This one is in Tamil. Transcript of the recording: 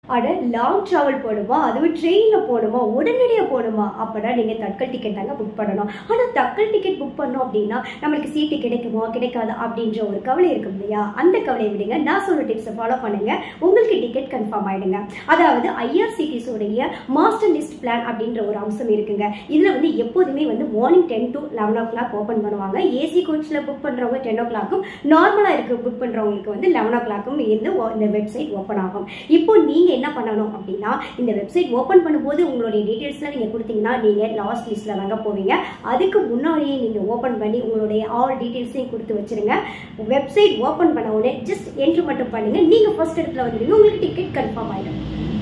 அட லாங் ட்ராவல் போகணுமா அதுவும் ட்ரெயினில் போகணுமா உடனடியாக போகணுமா அப்போனா நீங்கள் தட்கல் டிக்கெட் தாங்க புக் பண்ணணும் ஆனால் தட்கல் டிக்கெட் புக் பண்ணோம் அப்படின்னா நம்மளுக்கு சீட்டு கிடைக்குமா கிடைக்காது அப்படின்ற ஒரு கவலை இருக்கும் இல்லையா அந்த கவலையை விடுங்க நான் சொல்ற டிப்ஸை ஃபாலோ பண்ணுங்க உங்களுக்கு டிக்கெட் கன்ஃபார்ம் ஆயிடுங்க அதாவது ஐஆர்சிடிஸோடைய மாஸ்டர் லிஸ்ட் பிளான் அப்படின்ற ஒரு அம்சம் இருக்குங்க இதில் வந்து எப்போதுமே வந்து morning ten to eleven o'clock open பண்ணுவாங்க ஏசி கோச்சில் புக் பண்ணுறவங்க டென் ஓ கிளாக்கும் நார்மலாக இருக்க புக் பண்ணுறவங்களுக்கு வந்து லெவன் ஓ கிளாக்கும் இருந்து o- இந்த வெப்சைட் ஓப்பன் ஆகும் இப்போ நீங்கள் என்ன பண்ணணும் அப்படின்னா இந்த வெப்சைட் ஓப்பன் பண்ணும்போது உங்களுடைய டீட்டெயில்ஸ்லாம் நீங்கள் கொடுத்தீங்கன்னா நீங்கள் லாஸ்ட் லிஸ்ட்டில் தாங்க போவீங்க அதுக்கு முன்னாடியே நீங்கள் ஓப்பன் பண்ணி உங்களுடைய ஆல் டீட்டெயில்ஸையும் கொடுத்து வச்சிருங்க வெப்சைட் ஓப்பன் பண்ண உடனே ஜஸ்ட் என்ட்ரு மட்டும் பண்ணுங்க நீங்கள் ஃபர்ஸ்ட் இடத்துல வந்துடுங்க உங்களுக்கு டிக்கெட் கன்ஃபார்ம் ஆகிடும்